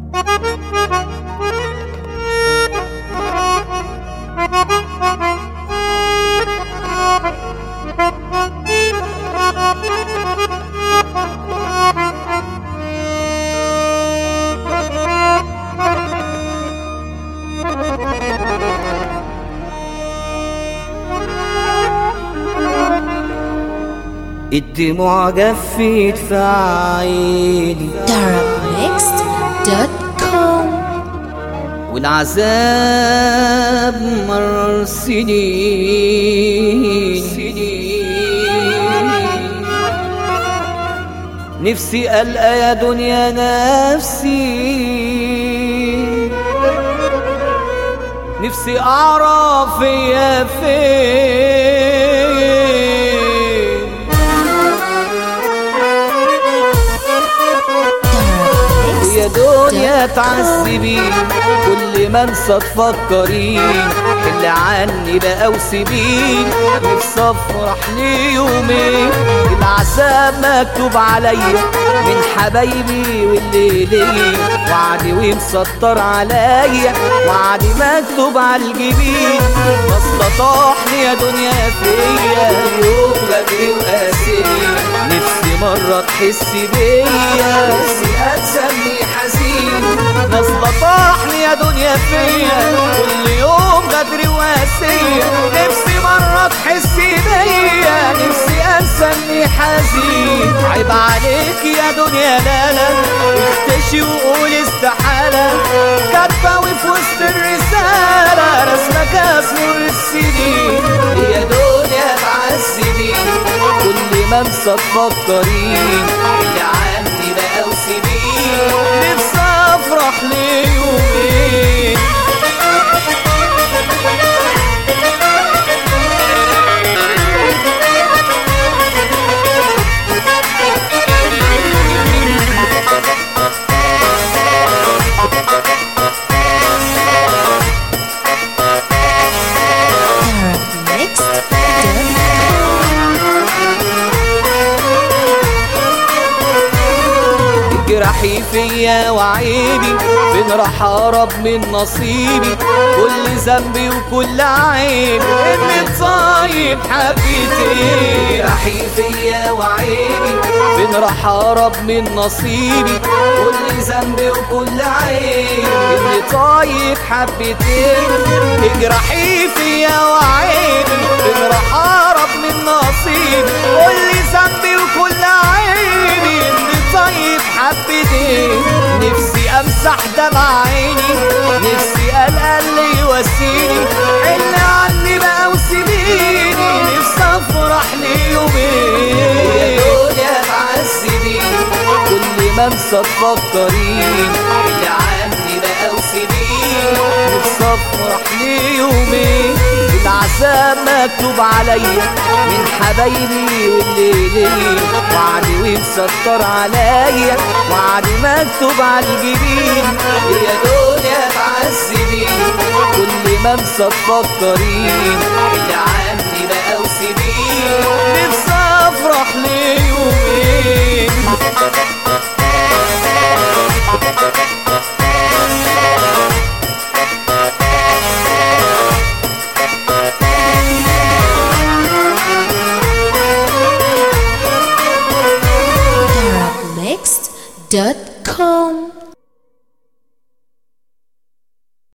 الدموع جفت في عيني darabmixed.com والعذاب مرر سنين نفسي ألقى يا دنيا نفسي نفسي أعرف هي فين يا دنيا تعذبين كل ما انسى تفكرين حل عني بقى وسيبين نفسي افرح ليومين العذاب مكتوب عليا من حبايبي واللي ليا وعدي ومسطر عليا وعدي مكتوب على الجبين اصل طاحني يا دنيا فيا يوم غدر وقاسي نفسي مرة تحس بيا نفسي اتسمي حزين ناس لطاحني يا دنيا فيا كل يوم غدر وقاسية نفسي مرة تحس بيا نفسي انسى اني حزين عيب عليك يا دنيا لا لا اختشي وقول استحالة كاتبة وفي وسط الرسالة رسمك اسمر السنين يا دنيا تعذبين كل ما انسى تفكرين اللي عني بقى وسيبين نفسي افرح ليومين darabmixed.com جرحي فيا وعيبي فين راح اهرب من نصيبي كل ذنبي وكل عيبي اني طيب حبيتي جرحي فيا وعيبي فين راح اهرب من نصيبي كل ذنبي وكل عيبي اني طيب حبيتي اجرحي فيا وعيبي فين راح اهرب من نصيبي كل ذنبي وكل عيبي اني طيب حبيتي نفسي امسح دمع عيني نفسي القى اللي يواسيني حل عني بقى وسيبيني نفسي افرح ليومين يا دنيا تعذبين كل ما انسى تفكرين اللي عني بقى وسيبيني نفسي افرح ليومين العذاب مكتوب عليا من حبايبي واللي ليا وعدي ومسطر عليا وعدي مكتوب على الجبين يا دنيا تعذبين كل ما انسى تفكرين اللي عني بقى وسيبين نفسي افرح ليومين